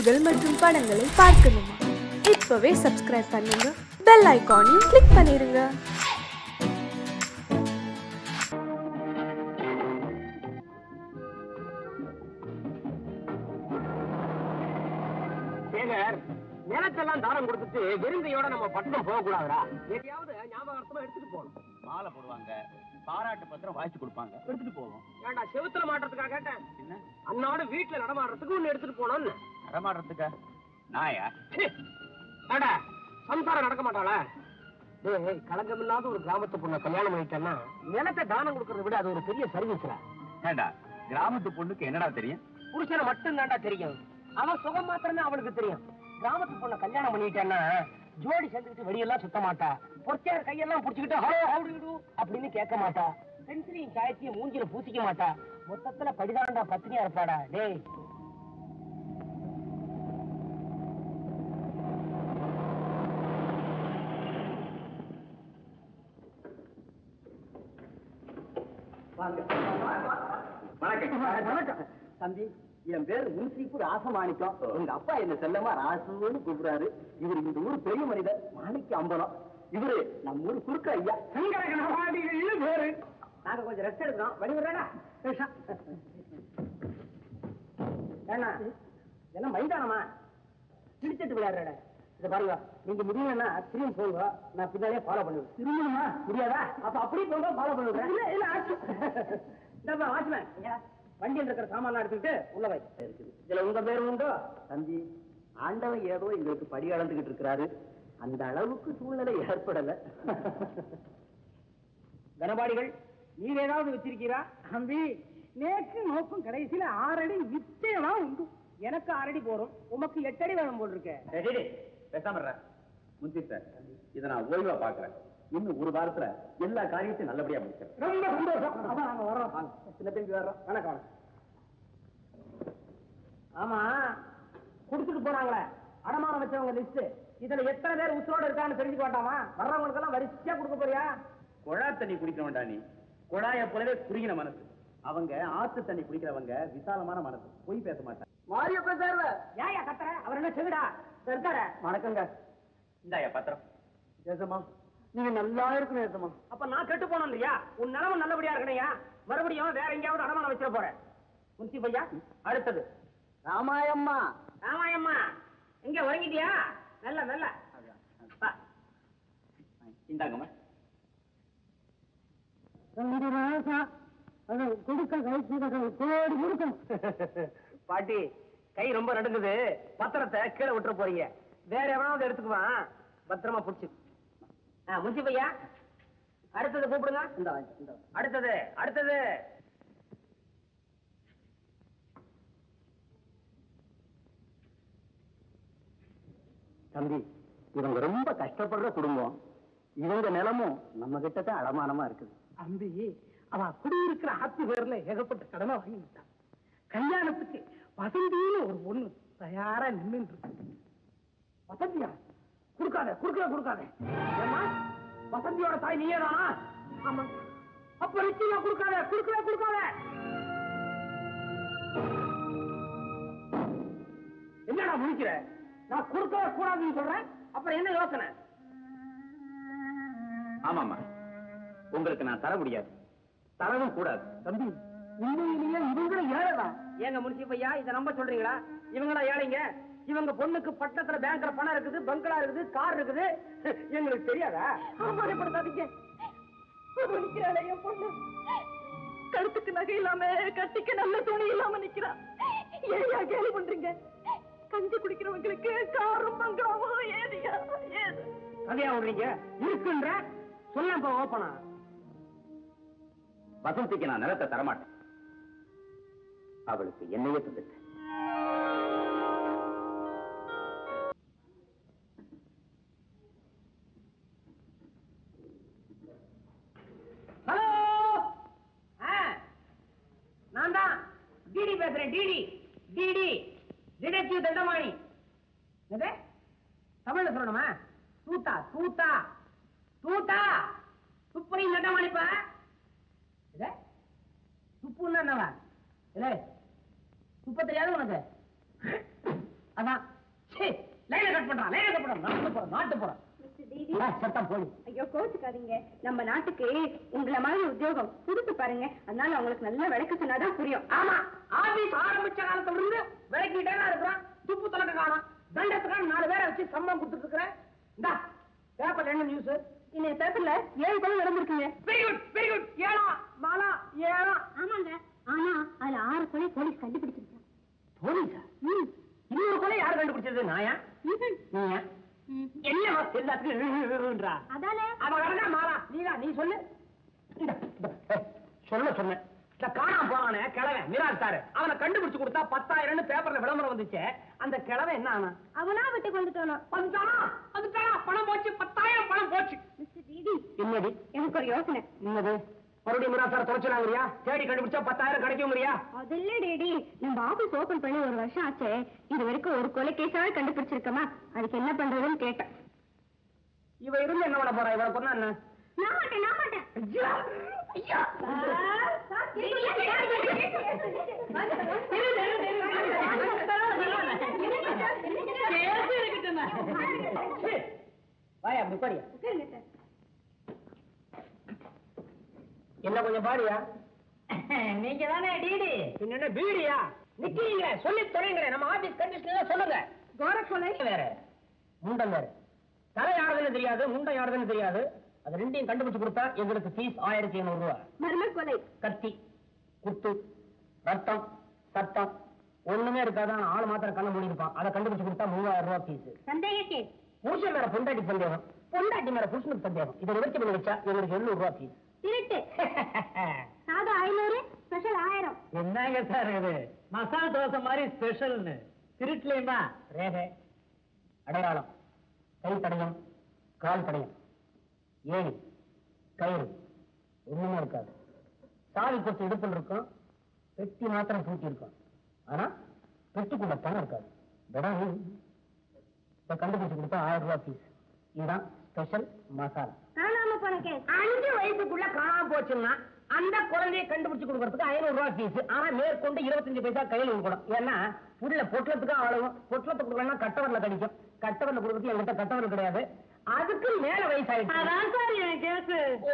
நிகழ்ச்சிகள் மற்றும் படங்களை பார்க்கணுமா இப்பவே சப்ஸ்கிரைப் பண்ணுங்க பெல் ஐகானையும் கிளிக் பண்ணிருங்க சேகர் நிலத்தெல்லாம் தானம் கொடுத்துட்டு வெறுங்கையோட நம்ம பட்டணம் போக கூடாதுடா எதையாவது ஞாபகார்த்தமா எடுத்துட்டு போகணும் மாலை போடுவாங்க பாராட்டு பத்திரம் வாய்ச்சி கொடுப்பாங்க எடுத்துட்டு போவோம் ஏன்டா செவுத்துல மாட்டுறதுக்காக கேட்டேன் என்ன அன்னாடு வீட்டுல நடமாடுறதுக்கு ஒண்ணு எடுத்துட்டு போனோம்னு நடமாடுறதுக்கா நாயா ச்சே, ஏடா சம்சாரம் நடக்க மாட்டாளா டேய் களங்கம் இல்லாத ஒரு கிராமத்து பொண்ணை கல்யாணம் பண்ணிட்டேன்னா நிலத்தை தானம் கொடுக்கறத விட அது ஒரு பெரிய சர்வீஸ்டா ஏண்டா கிராமத்து பொண்ணுக்கு என்னடா தெரியும் புருஷனை மட்டும் தான்டா தெரியும் அவன் சுகம் மாத்திரம் தான் அவளுக்கு தெரியும் கிராமத்து பொண்ணை கல்யாணம் பண்ணிட்டேன்னா ஜோடி சேர்ந்துக்கிட்டு வெளியெல்லாம் சுத்த மாட்டா பொற்கையார் கையெல்லாம் புடிச்சுக்கிட்டு ஹலோ ஹவுடு அப்படின்னு கேட்க மாட்டா பென்சிலையும் காய்ச்சியும் மூஞ்சில பூசிக்க மாட்டா மொத்தத்துல படிதாண்டா பத்தினியா இருப்பாடா டேய் வணக்கம் வணக்கம் தம்பி என் பேரு முன்சீப்பு ராசமாணிக்கம் எங்க அப்பா என்ன செல்லமா ராசுன்னு கூப்பிடுறாரு இவர் இந்த ஊர் பெரிய மனிதர் மாணிக்க அம்பலம் இவரு நம்ம ஊர் குறுக்க ஐயா சங்கரகணவாடிகள் பேரு நாங்க கொஞ்சம் ரெஸ்ட் எடுக்கிறோம் வழி விடுறா ஏன்னா என்ன மைதானமா கிழிச்சிட்டு விளையாடுற இத பாருங்க நீங்க முடியலன்னா திரும்பி போங்க நான் பின்னாலே ஃபாலோ பண்ணுவேன் திரும்பணுமா முடியாதா அப்ப அப்படியே போங்க ஃபாலோ பண்ணுவேன் இல்ல இல்ல இந்த வாட்ச்மேன் வண்டியில் இருக்கிற சாமான் எடுத்துக்கிட்டு உள்ள வை இதுல உங்க பேர் உண்டோ தம்பி ஆண்டவன் ஏதோ எங்களுக்கு படி அளந்துகிட்டு இருக்கிறாரு அந்த அளவுக்கு சூழ்நிலை ஏற்படல கனபாடிகள் நீர் ஏதாவது வச்சிருக்கீரா தம்பி நேக்கு நோக்கும் கடைசியில ஆறடி வித்தேவா உண்டு எனக்கு ஆறடி போறோம் உமக்கு எட்டடி வேணும் போல் இருக்க டேய், டேய், டேய், பேசாம இருடா. முன்சி சார் இதை நான் ஓய்வா பாக்குறேன் இன்னும் ஒரு வாரத்துல எல்லா காரியத்தையும் நல்லபடியா முடிக்கிறேன் ரொம்ப சந்தோஷம் அதான் நாங்க வர்றோம் வாங்க சின்ன தம்பி வர்றோம் வணக்கம் வணக்கம் ஆமா குடுத்துட்டு போனாங்களே அடமானம் வச்சவங்க லிஸ்ட் இதுல எத்தனை பேர் உசுரோட இருக்கான்னு தெரிஞ்சுக்க வேண்டாமா வர்றவங்களுக்கு எல்லாம் வரிசையா கொடுக்க போறியா குழா தண்ணி குடிக்கிறவன்டா நீ குழாய போலவே குறுகின மனசு அவங்க ஆத்து தண்ணி குடிக்கிறவங்க விசாலமான மனசு பொய் பேச மாட்டாங்க மாரியப்ப சார் ஏயா கத்துற அவர் என்ன செவிடா இருக்கார வணக்கங்க இந்தாயா பத்திரம் ஏசமா நீங்க நல்லா இருக்கணும் ஏசமா அப்ப நான் கெட்டு போனோம் இல்லையா உன் நிலைமை நல்லபடியா இருக்கணையா மறுபடியும் வேற எங்கேயாவது அடமானம் வச்சிட போறேன் முன்சி பையா அடுத்தது ராமாயம்மா ராமாயம்மா எங்க உறங்கிட்டியா நல்ல நல்ல வா. இந்தாங்கம்மா பாட்டி கை ரொம்ப நடுங்குது பத்திரத்தை கீழே விட்டுற போறீங்க வேற எவனாவது எடுத்துக்குவான் பத்திரமா புடிச்சு ஆ முன்சி பையா அடுத்தது கூப்பிடுங்க அடுத்தது அடுத்தது தம்பி இவங்க ரொம்ப கஷ்டப்படுற குடும்பம் இவங்க நிலமும் நம்ம கிட்ட தான் அடமானமா இருக்குது அம்பி அவ குடியிருக்கிற ஆத்து பேர்ல ஏகப்பட்ட கடனை வாங்கி விட்டான் கல்யாணத்துக்கு வசந்தின்னு ஒரு பொண்ணு தயாரா நின்று இருக்கு வசந்தியா கொடுக்காத கொடுக்கல கொடுக்காத ஏம்மா வசந்தியோட தாய் நீயே தானா ஆமா அப்ப நிச்சயமா கொடுக்காத கொடுக்கல கொடுக்காத என்னடா முடிக்கிற நான் கொடுக்கவே கூடாதுன்னு சொல்றேன் அப்புறம் என்ன யோசனை ஆமாம்மா உங்களுக்கு நான் தர முடியாது தரவும் கூடாது தம்பி உண்மையிலேயே இவங்களும் ஏழைதான் ஏங்க முனிசிபையா இதை நம்ப சொல்றீங்களா இவங்களா ஏழைங்க இவங்க பொண்ணுக்கு பட்டத்துல பேங்க்ல பணம் இருக்குது பங்களா இருக்குது கார் இருக்குது எங்களுக்கு தெரியாதா அவமானப்படுத்தாதீங்க நிக்கிறாளே என் பொண்ணு கழுத்துக்கு நகை இல்லாம கட்டிக்க நல்ல துணி இல்லாம நிக்கிறா ஏயா கேள்வி பண்றீங்க கஞ்சி குடிக்கிறவங்களுக்கு காரும் பங்களாவும் ஏதியா ஏது கதையா விடுறீங்க இருக்குன்ற சொல்ல இப்ப ஓப்பனா வசந்திக்கு நான் நிலத்தை தரமாட்டேன் அவளுக்கு என்னையே தந்துட்டேன் ஹலோ நான் தான் டிடி பேசுறேன் டிடி டிடி டிடெக்டிவ் தண்டமாணி எது தமிழ்ல சொல்லணுமா தூத்தா தூத்தா தூத்தா துப்புரையும் தண்டமாணிப்பா இது துப்புன்னா என்னவா இல்ல துப்ப தெரியாது உனக்கு அது அதான் சீ லைனை கட் பண்றான் லைனை கட் பண்றான் நாட்டு போறோம் நாட்டு போறோம் சத்தம் போடி ஐயோ கோச்சுக்காதீங்க நம்ம நாட்டுக்கு உங்களை மாதிரி உத்தியோகம் புதுசு பாருங்க அதனால உங்களுக்கு நல்லா விளக்க சொன்னாதான் புரியும் ஆமா ஆபீஸ் ஆரம்பிச்ச காலத்துல இருந்து விளக்கிட்டே தான் இருக்கிறான் துப்பு தலக்க காணும் தண்டத்துக்கான நாலு பேரை வச்சு சம்பளம் கொடுத்துட்டு இருக்கிறேன் இந்தா பேப்பர்ல என்ன நியூஸ் இன்னைக்கு பேப்பர்ல ஏழு கொலை நடந்திருக்குங்க வெரி குட் வெரி குட் ஏழா மாலா ஏழா ஆமாங்க ஆனா அதுல ஆறு கொலை போலீஸ் கண்டுபிடிச்சிருக்காங்க போலீஸா இன்னொரு கொலை யார் கண்டுபிடிச்சது நாயா நீயா என்ன எல்லாத்துக்கும் அதானே அவன் வரதா மாலா நீதான் நீ சொல்லு இந்த, இந்த, ஏய், சொல்ல சொன்னேன் இந்த காணாம போனானே கிழவன் மிராஜ் சாரு அவனை கண்டுபிடிச்சு கொடுத்தா பத்தாயிரம்னு பேப்பர்ல விளம்பரம் வந்துச்சு அந்த கிழவன் என்ன ஆனா அவனா விட்டு வந்துட்டானோ வந்துட்டானா வந்துட்டானா பணம் போச்சு பத்தாயிரம் பணம் போச்சு மிஸ்டர் டிடி என்னடி எனக்கு ஒரு யோசனை என்னது மறுபடியும் மிராஜ் சார் தொலைச்சிடாங்கறியா தேடி கண்டுபிடிச்சா பத்தாயிரம் கிடைக்குங்கறியா அது இல்ல டேடி நம்ம ஆபீஸ் ஓபன் பண்ணி ஒரு வருஷம் ஆச்சே இது வரைக்கும் ஒரு கொலை கேஸாவது கண்டுபிடிச்சிருக்கோமா அதுக்கு என்ன பண்றதுன்னு கேட்டேன் இவ இருந்து என்ன பண்ண போறா இவனை கொண்டா என்ன நான் மாட்டேன் நான் மாட்டேன் ஐயா ஐயா வாயா அப்படி பாரியா என்ன கொஞ்சம் பாரியா நீங்க தானே டிடி என்ன பீடியா நிக்கிறீங்க சொல்லி தொலைங்களே நம்ம ஆபீஸ் கண்டிஷன்ல சொல்லுங்க கோரக்கொலை வேற முண்டம் வேற தலை யாருதுன்னு தெரியாது முண்டம் யாருதுன்னு தெரியாது அது ரெண்டையும் கண்டுபிடிச்சு கொடுத்தா எங்களுக்கு ஃபீஸ் ஆயிரத்தி ஐநூறு ரூபாய் மர்ம கொலை கத்தி குத்து ரத்தம் சத்தம் ஒண்ணுமே இருக்காது ஆனா ஆள் மாத்திரம் கண்ண மூடி இருப்பான் அதை கண்டுபிடிச்சு கொடுத்தா மூவாயிரம் ரூபாய் ஃபீஸ் சந்தேக கேஸ் புருஷன் மேல பொண்டாட்டி சந்தேகம் பொண்டாட்டி மேல புருஷனுக்கு சந்தேகம் இதை நிவர்த்தி பண்ணி வச்சா எங்களுக்கு எழுநூறு ரூபாய் ஃபீஸ் திருட்டு சாதா ஐநூறு ஸ்பெஷல் ஆயிரம் என்னங்க சார் இது மசாலா தோசை மாதிரி ஸ்பெஷல்னு திருட்டுலயுமா ரேகை அடையாளம் கை தடயம் கால் தடயம் ஏணி கயிறு ஒண்ணுமே இருக்காது சாவி கொத்து இடுப்பில் இருக்கும் பெட்டி மாத்திரம் பூட்டி இருக்கும் ஆனா பெட்டிக்குள்ள பணம் இருக்காது படம் இதை கண்டுபிடிச்சு கொடுத்தா ஆயிரம் ரூபாய் ஃபீஸ் இதுதான் ஸ்பெஷல் மசாலா காணாம போன கேஸ் அஞ்சு வயசுக்குள்ள காணாம போச்சுன்னா அந்த குழந்தையை கண்டுபிடிச்சு கொடுக்கறதுக்கு ஐநூறு ரூபாய் ஃபீஸ் ஆனா மேற்கொண்டு இருபத்தஞ்சு பைசா கையில கொடுக்கணும் ஏன்னா புள்ள பொட்டலத்துக்கு அவ்வளவும் பொட்டலத்தை கொடுக்கலன்னா கட்டவரில் கடிக்கும் கட்டவரில் கொடுக்கறதுக்கு என்கிட்ட கட்டவர் கிடையாது அதுக்கு மேல வயசாயிடுச்சு அதான் சார் என் கேஸ்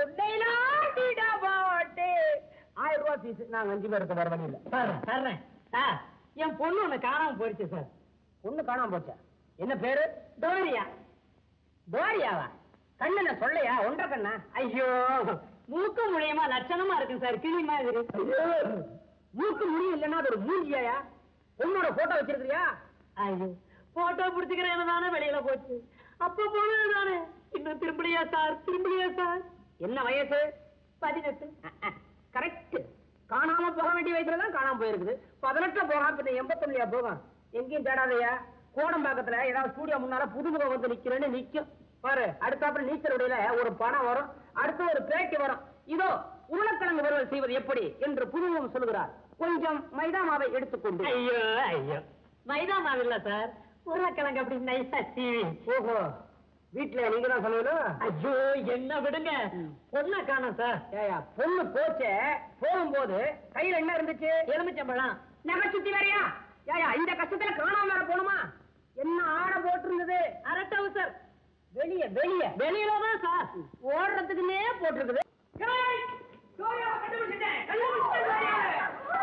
ஆயிரம் ரூபாய் ஃபீஸ் நாங்க அஞ்சு பேருக்கு வேற வழி இல்ல சார் தர்றேன் சார் என் பொண்ணு ஒண்ணு காணாம போயிடுச்சு சார் ஒண்ணு காணாம போச்சா என்ன பேரு டோரியா டோரியாவா கண்ணுல சொல்லையா ஒன்றரை கண்ணா ஐயோ மூக்கு மூலியமா லட்சணமா இருக்கு சார் கிளி மாதிரி ஐயோ, மூக்கு முடியும் இல்லைன்னா அது ஒரு மூஞ்சியாயா பொண்ணோட போட்டோ வச்சிருக்கிறியா ஐயோ போட்டோ பிடிச்சுக்கிறேன்னு தானே வெளியில போச்சு அப்ப போனது தானே இன்னும் திரும்பலையா சார் திரும்பலையா சார் என்ன வயசு பதினெட்டு கரெக்ட் காணாம போக வேண்டிய வயசுல தான் காணாம போயிருக்குது பதினெட்டுல போகாம பின்ன எண்பத்தொன்னுலயா போகும் எங்கேயும் தேடாதயா கோடம்பாக்கத்துல ஏதாவது ஸ்டூடியோ முன்னால புதுமுகம் வந்து நிக்கிறேன்னு நிக்கும் பாரு அடுத்தாப்புல நீச்சல் உடையில ஒரு படம் வரும் அடுத்து ஒரு பேட்டி வரும் இதோ உருளைக்கிழங்கு வறுவல் செய்வது எப்படி என்று புதுமுகம் சொல்லுகிறார் கொஞ்சம் மைதா மாவை எடுத்துக்கொண்டு ஐயோ ஐயோ மைதா மாவு இல்ல சார் உருளைக்கிழங்கு அப்படி நைஸா சீவி ஓஹோ வீட்டுல நீங்க தான் சொல்லணும் ஐயோ என்ன விடுங்க பொண்ணை காணோம் சார் ஏயா பொண்ணு போச்சே போகும்போது கையில என்ன இருந்துச்சு எலுமிச்சம்பழம் நகை சுத்தி வேறையா ஏயா இந்த கஷ்டத்துல காணாம வேற போணுமா என்ன ஆடை போட்டிருந்தது அரட்டவு சார் வெளிய வெளிய வெளியில தான் சார் ஓடுறதுக்குன்னே போட்டிருக்குது ஏய், சோயாவை கண்டுபிடிச்சிட்டேன், கண்டுபிடிச்சிட்டேன் சோயாவை.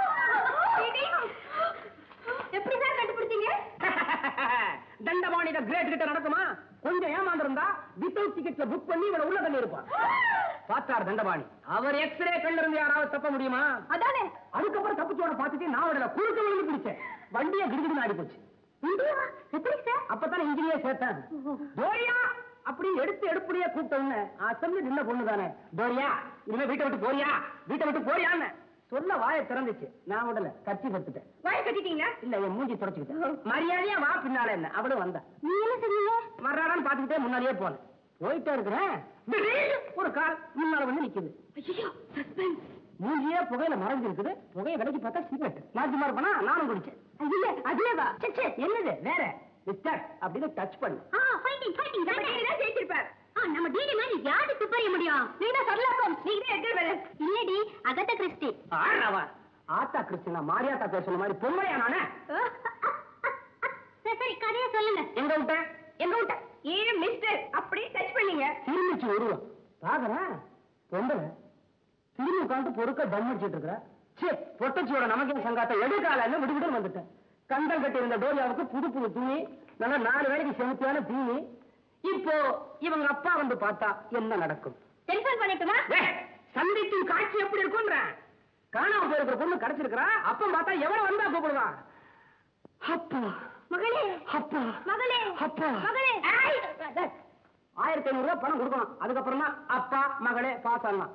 எப்படி சார் கண்டுபிடிச்சீங்க தண்டபாணி த கிரேட் கிட்ட நடக்குமா கொஞ்சம் ஏமாந்திருந்தா வித்தவுட் டிக்கெட்ல புக் பண்ணி இவனை உள்ள தள்ளி இருப்பான் பார்த்தார் தண்டபாணி அவர் எக்ஸ்ரே கண்ணில் இருந்து யாராவது தப்ப முடியுமா அதானே அதுக்கப்புறம் தப்பிச்சோட பார்த்துட்டு நான் விடல குறுக்க விழுந்து பிடிச்சேன் வண்டியை கிடுகிடுன்னு ஆடி போச்சு எப்படி சார் அப்பதான் இன்ஜினியர் சேர்த்தேன் டோரியா அப்படி எடுத்து எடுப்படியே கூப்பிட்டோன்னு அசம்பி நின்ன பொண்ணு தானே டோரியா இனிமே வீட்டை விட்டு போறியா வீட்டை விட்டு போறியான்னு சொல்ல வாயை திறந்துச்சு நான் விடல கட்சி பத்துட்டேன் வாய் கட்டிட்டீங்க இல்ல என் மூஞ்சி தொடச்சுக்கிட்டேன் மரியாதையா வா பின்னால என்ன அவளும் வந்தா நீ என்ன செஞ்சீங்க வர்றாரான்னு பாத்துக்கிட்டே முன்னாடியே போனேன் போயிட்டே இருக்கிறேன் திடீர்னு ஒரு கார் முன்னால வந்து நிக்குது ஐயோ சஸ்பென்ஸ் மூஞ்சியே புகையில மறைஞ்சிருக்குது புகையை விலைக்கு பார்த்தா சிகரெட் மாத்தி மாறுப்பனா நானும் குடிச்சேன் ஐயோ அதுலவா ச்சே, ச்சே, என்னது வேற மிஸ்டர் அப்படின்னு டச் பண்ணு ஆ ஃபைட்டிங் ஃபைட்டிங் நம்ம டிடி தான் ஜெயிச்சிருப்பார் ஆ நம்ம டிடி மாதிரி யாரு துப்பறிய முடியும் நீங்க தான் சொல்லலாம் நீங்க தான் எட்கர் வேலன் இல்லடி அகத்த கிறிஸ்டி ஆறவா ஆத்தா கிருஷ்ணா மாரியாத்தா பேசுன மாதிரி பொம்மையா நானே சரி சரி சொல்லுங்க எங்க விட்டேன் எங்க விட்ட ஏன் மிஸ்டர் அப்படி டச் பண்ணீங்க திரும்பிச்சு உருவம் பாக்குறேன் பொம்பளை திரும்பி உட்காந்து பொறுக்க தம் அடிச்சிட்டு இருக்கிற சே பொட்டச்சியோட நமக்கே சங்காத்த எடுக்கால விடுவிட்டு வந்துட்டேன் கந்தல் கட்டி இருந்த டோரியாவுக்கு புது புது துணி நல்லா நாலு வேலைக்கு செலுத்தியான தீனி இப்போ இவங்க அப்பா வந்து பார்த்தா என்ன நடக்கும் டெலிபோன் பண்ணிட்டுமா ஏய், சந்திக்கும் காட்சி எப்படி இருக்கும்ன்ற காணாம போயிருக்கிற பொண்ணு கிடைச்சிருக்கிறா அப்ப பார்த்தா எவன வந்தா கூப்பிடுவான் அப்பா மகளே அப்பா மகளே அப்பா மகளே ஆயிரத்தி ஐநூறு ரூபாய் பணம் கொடுக்கணும் அதுக்கப்புறமா அப்பா மகளே பாஸ் ஆகலாம்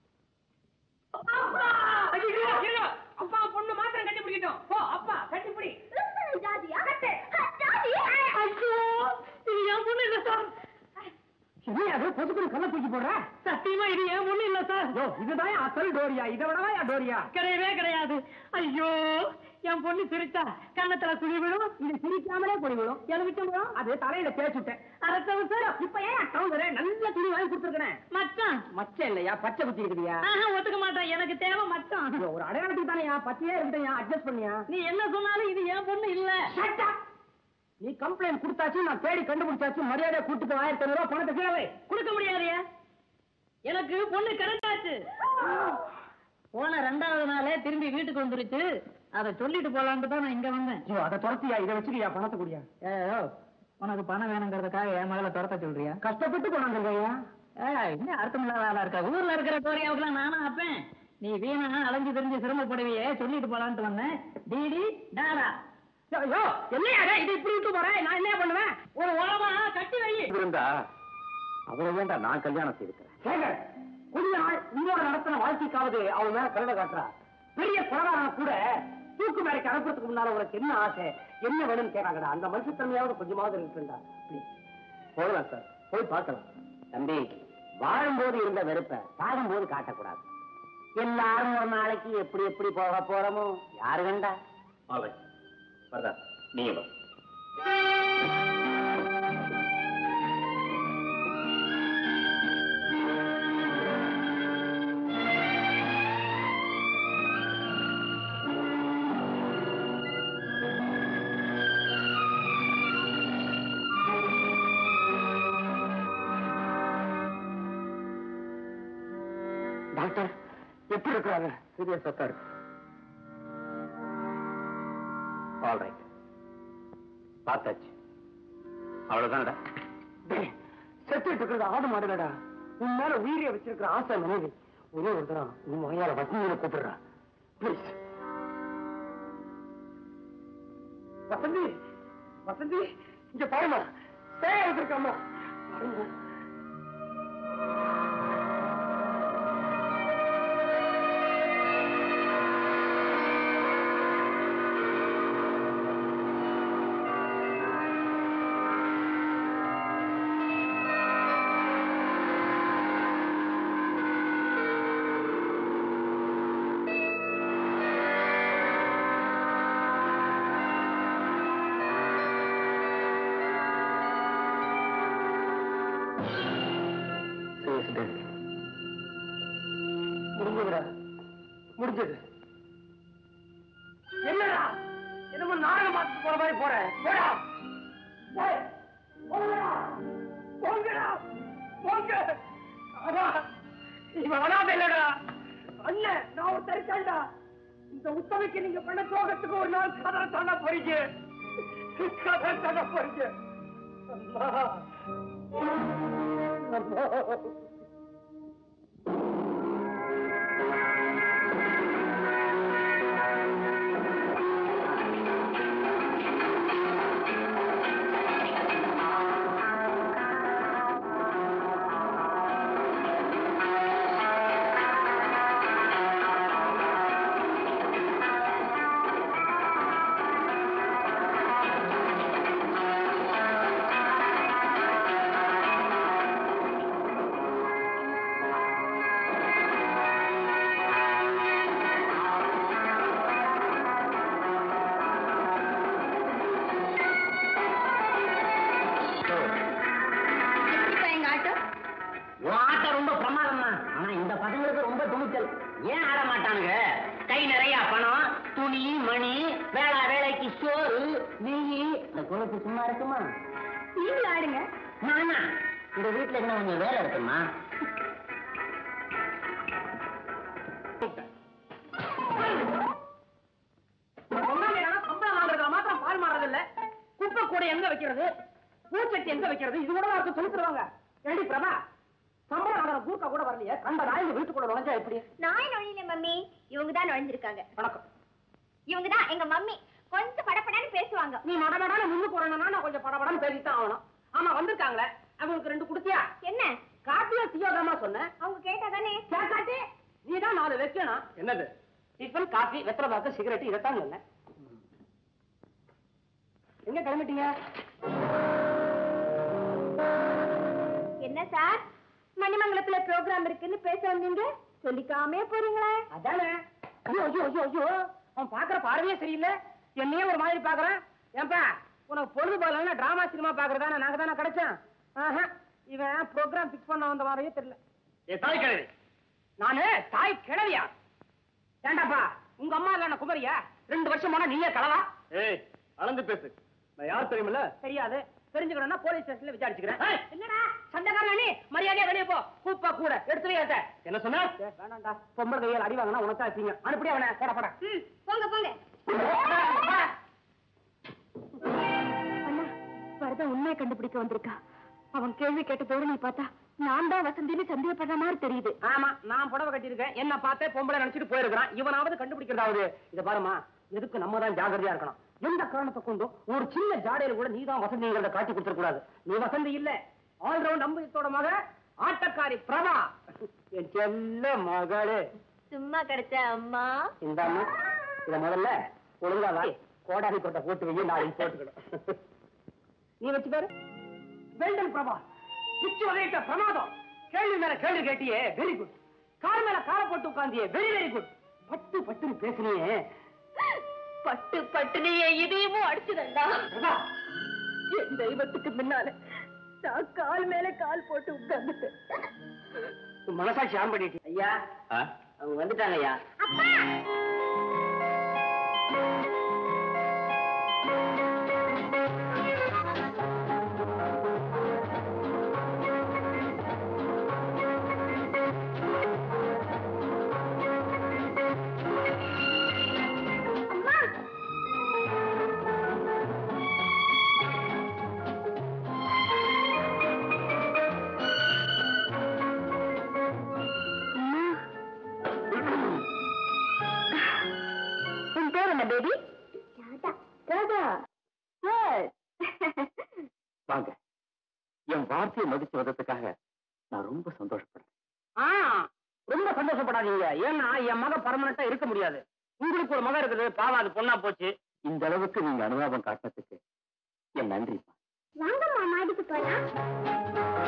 அப்பா பொண்ணு மாத்திரம் கட்டி பிடிக்கட்டும் போ அப்பா கட்டி பிடி ஜாதியா கட்டு ஜாதி ஐயோ இது என் பொண்ணு இல்ல சார் என்ன அது பொதுக்குழு கல்ல தூக்கி போடுற சத்தியமா இது என் பொண்ணு இல்ல சார் யோ இதுதான் அசல் டோரியா இதை விடவா யா டோரியா கிடையவே கிடையாது ஐயோ என் பொண்ணு சிரிச்சா கண்ணத்துல குழி விழும் இது சிரிக்காமலே போய் விடும் எலுமிச்சம் விழும் அது தலையில தேய்ச்சுட்டேன் அரசவன் சார் இப்ப ஏன் டவுசரே நல்ல துணி வாங்கி கொடுத்துருக்கேன் மச்சான் மச்சம் இல்லையா பச்சை குத்தி இருக்குதியா ஆஹா ஒத்துக்க மாட்டேன் எனக்கு தேவை மச்சான் ஐயோ, ஒரு அடையாளத்துக்கு தானேயா பச்சையே இருக்கட்டையா அட்ஜஸ்ட் பண்ணியா நீ என்ன சொன்னாலும் இது என் பொண்ணு இல்ல Shut up! நீ கம்ப்ளைண்ட் கொடுத்தாச்சு நான் தேடி கண்டுபிடிச்சாச்சு மரியாதை கூட்டுக்கு ஆயிரத்தி ஐநூறு ரூபாய் பணத்தை கீழே வை. கொடுக்க முடியாதே எனக்கு பொண்ணு கிடைச்சாச்சு போன ரெண்டாவது நாளே திரும்பி வீட்டுக்கு வந்துருச்சு அதை சொல்லிட்டு போலான்ட்டு தான் நான் இங்க வந்தேன் ஐயோ அதை துரத்தியா இதை வச்சுக்கியா பணத்தை குடியா ஏயோ உனக்கு பணம் வேணுங்கிறதுக்காக என் மகளை துரத்த சொல்றியா கஷ்டப்பட்டு கொண்டாந்துருக்கையா ஏய், என்ன அர்த்தமில்லாத ஆளா இருக்கா ஊர்ல இருக்கிற தோரியாவுக்குலாம் நானும் அப்பேன் நீ வீணா அலைஞ்சு தெரிஞ்சு சிரமப்படுவியே சொல்லிட்டு போலான்ட்டு வந்தேன் டிடி டாடா ஐயோ என்னையா இது? இது இப்படி விட்டு போறேன் நான் என்ன பண்ணுவேன் ஒரு உரமா கட்டி வை இருந்தா அவரை வேண்டாம் நான் கல்யாணம் செய்திருக்கிறேன் சேகர் கொஞ்ச நாள் உன்னோட நடத்தின வாழ்க்கைக்காவது அவன் மேல கருணை காட்டுறா பெரிய கொலகாரன கூட தூக்கு மேடைக்கு அனுப்புறதுக்கு முன்னால உனக்கு என்ன ஆசை என்ன வேணும்னு கேட்காங்கடா அந்த மனுஷத்தன்மையாவது கொஞ்சமாவது இருக்குண்டா ப்ளீஸ் போகலாம் சார் போய் பார்க்கலாம் தம்பி வாழும்போது இருந்த வெறுப்பை சாகும்போது காட்டக்கூடாது எல்லாரும் ஒரு நாளைக்கு எப்படி எப்படி போக போறோமோ யாரு கண்டா வரதா நீங்க வா டாக்டர் எப்படி இருக்கிறாங்க சீரியஸ் சார் ஆல் ரைட் பார்த்தாச்சு அவ்வளவுதான்டா டேய், செத்துட்டு இருக்கிறது ஆடு மாடுலடா உன் மேல உயிரிய வச்சிருக்கிற ஆசை மனைவி ஒரே ஒரு தரம் உன் மகையால வசந்தியில கூப்பிடுறா ப்ளீஸ் வசந்தி வசந்தி இங்க பாருமா சேய வச்சிருக்காமா பாருங்க முடிஞ்சதுடா முடிஞ்சது என்னடா என்னமோ நாடகம் பார்த்துட்டு போற மாதிரி போற போடா போய், போங்கடா போங்கடா போங்க அதான் இவன் அனாதை இல்லடா அண்ணன் நான் ஒரு தரிசாண்டா இந்த உத்தமைக்கு நீங்க பண்ண சோகத்துக்கு ஒரு நாள் கதை சொல்ல போறீங்க கதை சொல்ல போறீங்க அம்மா அம்மா எப்படிப்பா எங்க ஆட்டோ உன் ஆட்டம் ரொம்ப பிரமாதம் தான் ஆனா இந்த பசங்களுக்கு ரொம்ப துணிச்சல் ஏன் ஆட மாட்டானுங்க கை நிறைய பணம் துணி மணி வேளா வேலைக்கு சோறு நெய் இந்த பொழுது சும்மா இருக்குமா நீங்களும் ஆடுங்க நானா இந்த வீட்டுல என்ன கொஞ்சம் வேலை இருக்குமா பொங்கல் சம்பளம் வாங்குறதுல மாத்திரம் பால் மாறது இல்ல குப்பை கூட எங்க வைக்கிறது பூச்சட்டி எங்க வைக்கிறது இது கூட அவருக்கு சொல்லி தருவாங்க ஏடி பிரபா சம்பளம் வாங்குற கூர்க்கா கூட வரலையே கண்ட நாய் வீட்டுக்குள்ள நுழைஞ்சா எப்படி நான் நுழையில மம்மி இவங்க தான் நுழைஞ்சிருக்காங்க வணக்கம் இவங்க தான் எங்க மம்மி கொஞ்சம் படபடன்னு பேசுவாங்க நீ மடமடான முன்னு போறேன்னா நான் கொஞ்சம் படபடன்னு பேசித்தான் ஆகணும் ஆமா வந்திருக்காங்களே அவங்களுக்கு ரெண்டு குடுத்தியா என்ன காட்டியா தீயோதாமா சொன்னேன் அவங்க கேட்டா தானே கேட்காட்டி நீ தான் நாலு வைக்கணும் என்னது டிஃபன் காஃபி வெத்தலை பாக்கு சிகரெட் இதைத்தான் சொன்னேன் எங்க கிளம்பிட்டீங்க என்ன சார் மணிமங்கலத்துல ப்ரோக்ராம் இருக்குன்னு பேச வந்தீங்க சொல்லிக்காமே போறீங்களே அதானே ஐயோ ஐயோ ஐயோ ஐயோ அவன் பாக்குற பார்வையே சரியில்லை என்னையே ஒரு மாதிரி பாக்குறான் ஏன்பா உனக்கு பொழுது போகலன்னா டிராமா சினிமா பாக்குறதானே நாங்க தானே கிடைச்சோம் ஆஹா இவன் ப்ரோக்ராம் ஃபிக்ஸ் பண்ண வந்த மாதிரியே தெரியல ஏ தாய் கிழவி நானு தாய் கிழவியா ஏண்டாப்பா உங்க அம்மா இல்ல குமரியா ரெண்டு வருஷம் போனா நீயே கலவா ஏய் அளந்து பேசு நான் யார் தெரியுமில்ல தெரியாது தெரிஞ்சுக்கணும்னா போலீஸ் ஸ்டேஷன்ல விசாரிச்சுக்கிறேன் ஏய், என்னடா சண்டைக்காரன் நீ மரியாதையா வெளியே போ கூப்பா கூட எடுத்து வையாத என்ன சொன்ன வேணாம்டா பொம்பளை கையால் அடி வாங்கினா உனக்கு வச்சீங்க அனுப்படி அவனை போட போட ம் போங்க போங்க அண்ணா வரத உண்மையை கண்டுபிடிக்க வந்திருக்கா அவன் கேள்வி கேட்ட தோரணை பார்த்தா நான் தான் வசந்தின்னு சந்தேகப்படுற மாதிரி தெரியுது ஆமா நான் புடவை கட்டியிருக்கேன் என்ன பார்த்தே பொம்பளை நினைச்சிட்டு போயிருக்கிறான் இவனாவது கண்டுபிடிக்கிறதாவது இத பாருமா எதுக்கு நம்ம தான் ஜாகிரதையா இருக்கணும் எந்த காரணத்தை கொண்டும் ஒரு சின்ன ஜாடையில கூட நீ தான் வசந்திங்கிறத காட்டி கொடுத்துட கூடாது நீ வசந்தி இல்ல ஆல்ரவுண்ட் அம்புஜத்தோட மக ஆட்டக்காரி பிரபா என் செல்ல மகளே சும்மா கிடைச்ச அம்மா இந்த அம்மா இத முதல்ல ஒழுங்கா வா கோடாரி கொட்டை போட்டு வைய நாளைக்கு போட்டுக்கணும் நீ வச்சு பாரு வெல்டன் பிரபா பிச்சு வகையிட்ட பிரமாதம் கேள்வி மேல கேள்வி கேட்டியே வெரி குட் கால் மேல கால போட்டு உட்காந்தியே வெரி வெரி குட் பட்டு பட்டுன்னு பேசுனியே பட்டு பட்டுனே இதையும் அடிச்சுதண்டா பிரபா என் தெய்வத்துக்கு முன்னால நான் கால் மேல கால் போட்டு உட்கார்ந்துட்டேன் உன் மனசாட்சி ஆன் பண்ணிட்டு ஐயா அவங்க வந்துட்டாங்க ஐயா உன் பேர் என்ன பேபி ராதா ராதா Good. வாங்க என் வார்த்தையை மதிச்சு வந்ததுக்காக நான் ரொம்ப சந்தோஷப்படுறேன் ஆ ரொம்ப சந்தோஷப்படாதீங்க ஏன்னா என் மக பர்மனண்டா இருக்க முடியாது உங்களுக்கு ஒரு மக இருக்குது பாவம் அது பொண்ணா போச்சு இந்த அளவுக்கு நீங்க அனுதாபம் காட்டினதுக்கு என் நன்றிப்பா வாங்கம்மா மாடிக்கு போலாம்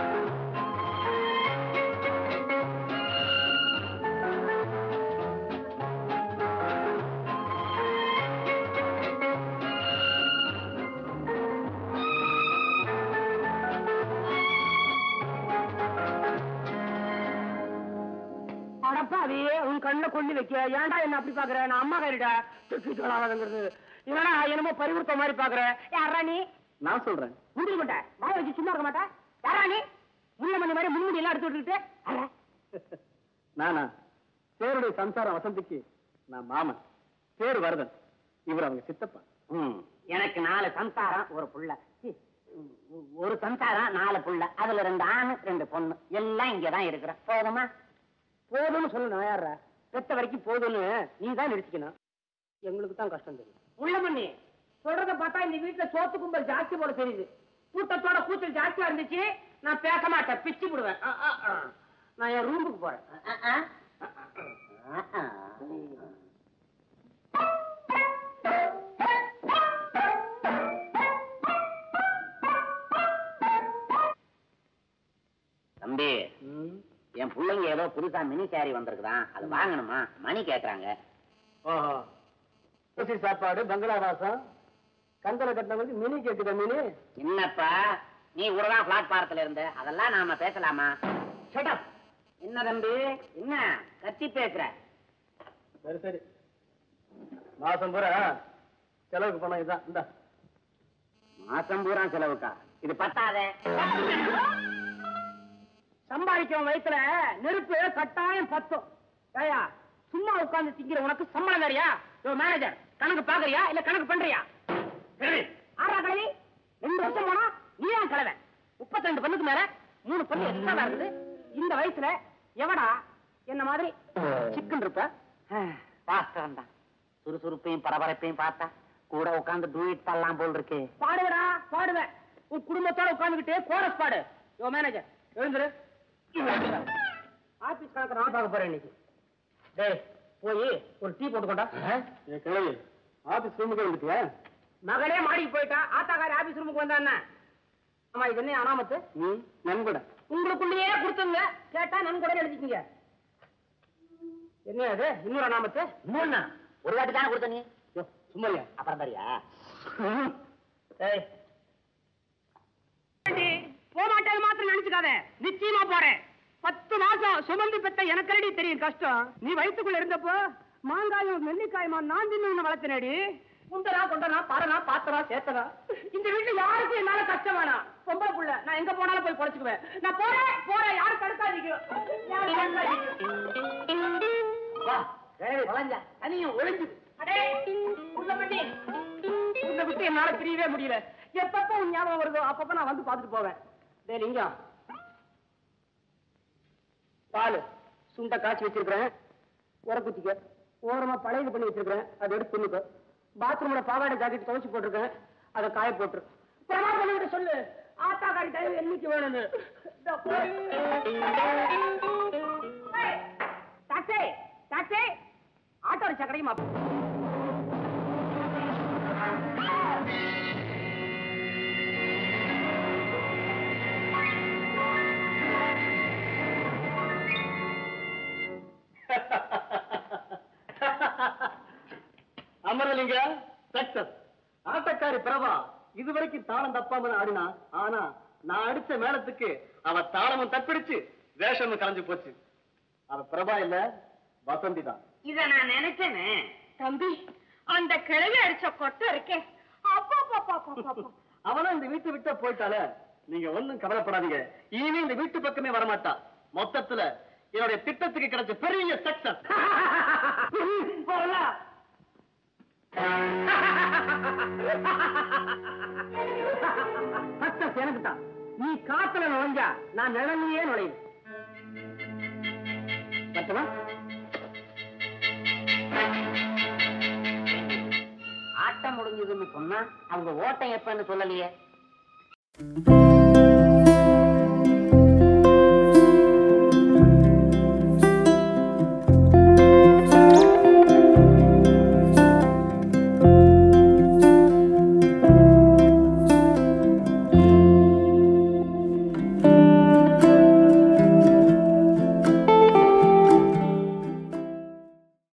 அடப்பா அதையே உன் கண்ணுல கொண்டு வைக்க ஏன்டா என்ன அப்படி பாக்குற நான் அம்மா கைடா துப்பிட்டு என்னடா என்னமோ பறிவுறுத்த மாதிரி பாக்குற யாரா நீ நான் சொல்றேன் முடிய மாட்டேன் வாய வச்சு சும்மா இருக்க மாட்டேன் யாரா நீ முன்ன மணி மாதிரி முன்முடி எல்லாம் எடுத்து விட்டுக்கிட்டு அட. நானா பேருடைய சம்சாரம் வசந்திக்கு நான் மாமன் பேர் வரதன் இவர் அவங்க சித்தப்பா ம், எனக்கு நாலு சம்சாரம் ஒரு புள்ள சி, உ- ஒரு சம்சாரம் நாலு புள்ள அதுல ரெண்டு ஆணு ரெண்டு பொண்ணு எல்லாம் இங்கதான் இருக்கிற போதுமா போதும்னு சொல்லு நான் யாரா பெத்த வரைக்கும் போதும்னு நீ தான் நிறுத்திக்கணும் எங்களுக்கு தான் கஷ்டம் தெரியும் உள்ள பண்ணி சொல்றத பார்த்தா இந்த வீட்டுல சோத்து கும்பல் ஜாஸ்தி போல தெரியுது கூட்டத்தோட கூச்சல் ஜாஸ்தியா இருந்துச்சு நான் பேச மாட்டேன் பிச்சு விடுவேன் ஆ, ஆ, ஆ. நான் என் ரூமுக்கு போறேன் ஆ, ஆ. ஆ, ஆ. தம்பி என் பிள்ளைங்க ஏதோ புதுசா மினி சாரி வந்திருக்குதான் அது வாங்கணுமா மணி கேக்குறாங்க ஓஹோ ஊசி சாப்பாடு பங்களா வாசம் கந்தல கட்டினவங்களுக்கு மினி கேட்டுக்க மினி என்னப்பா நீ கூடதான் பிளாட்பாரத்துல இருந்த அதெல்லாம் நாம பேசலாமா ஷட்டப் என்ன தம்பி என்ன கத்தி பேசுற சரி சரி மாசம் பூரா செலவுக்கு பணம் இதான் இந்த மாசம் பூரா செலவுக்கா இது பத்தாதே சம்பாதிக்கிறவன் வயசுல நெருப்பு கட்டாயம் பத்தும் ஏயா சும்மா உட்கார்ந்து திங்கிற உனக்கு சம்பளம் வேறியா யோ மேனேஜர் கணக்கு பாக்குறியா இல்ல கணக்கு பண்றியா கிழவி, ஆறா கிழவி ரெண்டு வருஷம் போனா நீ தான் கிழவன் முப்பத்தி ரெண்டு பண்ணுக்கு மேல மூணு பண்ணு எக்ஸ்ட்ரா இருக்குது இந்த வயசுல எவடா என்ன மாதிரி சிக்கன் இருப்ப வாஸ்தவம் தான் சுறுசுறுப்பையும் பரபரப்பையும் பார்த்தா கூட உட்காந்து டூயிட் பாடலாம் போல் இருக்கு பாடுவடா பாடுவேன் உன் குடும்பத்தோட உட்கார்ந்துகிட்டே கோரஸ் பாடு யோ மேனேஜர் எழுந்துரு ஆபீஸ் கணக்கு நான் பார்க்க போறேன் இன்னைக்கு டேய் போய் ஒரு டீ போட்டு கொண்டா கிழவி ஆபீஸ் ரூமுக்கு வந்துட்டியா மகளே மாடிக்கு போயிட்டா ஆத்தாக்காரி ஆபீஸ் ரூமுக்கு வந்தா என்ன ஆமா இது என்ன அனாமத்து நீ நன்கொட உங்களுக்குள்ளேயே கொடுத்துங்க கேட்டா நன்கொடை எழுதிக்கங்க என்ன அது இன்னொரு அனாமத்து இன்னொன்னா ஒரு வாட்டி தானே கொடுத்த நீ யோ, சும்மாரியா அப்புறம் பாரியா ஏய் போக மாட்டேன்னு மாத்திரம் நினைச்சுக்காத நிச்சயமா போறேன் பத்து மாசம் சுமந்து பெத்த எனக்கு தெரியும் கஷ்டம் நீ வயிற்றுக்குள்ள இருந்தப்போ மாங்காயும் நெல்லிக்காயுமா நான் தின்னு வளர்த்தினடி குண்டனா கொண்டனா பாரனா பாத்தனா சேத்தனா இந்த வீட்டுல யாருக்கும் என்னால கஷ்டம் வேணாம் பொம்பளை புள்ள நான் எங்க போனாலும் போய் பொழைச்சுக்குவேன் நான் போறேன் போறேன் யாரும் தடுக்காதீங்க யாரும் தடுக்காதீங்க. வா ஏய், வளைஞ்சா தனியும் ஒளிஞ்சு அடே, உள்ள பண்ணி. உன்னை விட்டு என்னால பிரியவே முடியல எப்பப்ப உன் ஞாபகம் வருதோ அப்பப்ப நான் வந்து பார்த்துட்டு போவேன் டேய் லிங்கம் பால் சுண்ட காய்ச்சி வச்சிருக்கிறேன் உரக்குத்திக்க ஓரமா பழையது பண்ணி வச்சிருக்கிறேன் அதை எடுத்து தின்னுக்க பாத்ரூமோட பாவாடை ஜாக்கெட் துவைச்சு போட்டிருக்கேன் அதை காய போட்டுரு பிரமா பண்ணிட்டு சொல்லு ஆத்தாக்காரி தயவு என்னைக்கு வேணும்னு இதோ போ. ஏய், டாக்ஸி டாக்ஸி ஆட்டோ ரிக்ஷா கிடைக்குமா அமரலிங்க சக்சஸ் ஆட்டக்காரி பிரபா இதுவரைக்கும் தாளம் தப்பாம தான் ஆடினா ஆனா நான் அடிச்ச மேளத்துக்கு அவ தாளமும் தப்பிடுச்சு வேஷமும் கலைஞ்சு போச்சு அவ பிரபா இல்ல வசந்தி தான் இத நான் நினைச்சேனே தம்பி அந்த கிழவி அடிச்ச கொட்டை இருக்கே அப்பா பாப்பா பாப்பா அவனும் இந்த வீட்டை விட்டு போயிட்டாலே நீங்க ஒண்ணும் கவலைப்படாதீங்க இனிமே இந்த வீட்டு பக்கமே வரமாட்டா மொத்தத்துல என்னுடைய திட்டத்துக்கு கிடைச்ச பெரிய சக்சஸ் போகலாம் சக்சஸ் எனக்கு தான் நீ காத்துல நுழைஞ்சா நான் நிழலையே நுழையும் பட்டுமா ஆட்டம் முடிஞ்சதுன்னு சொன்னா அவங்க ஓட்டம் எப்பன்னு சொல்லலையே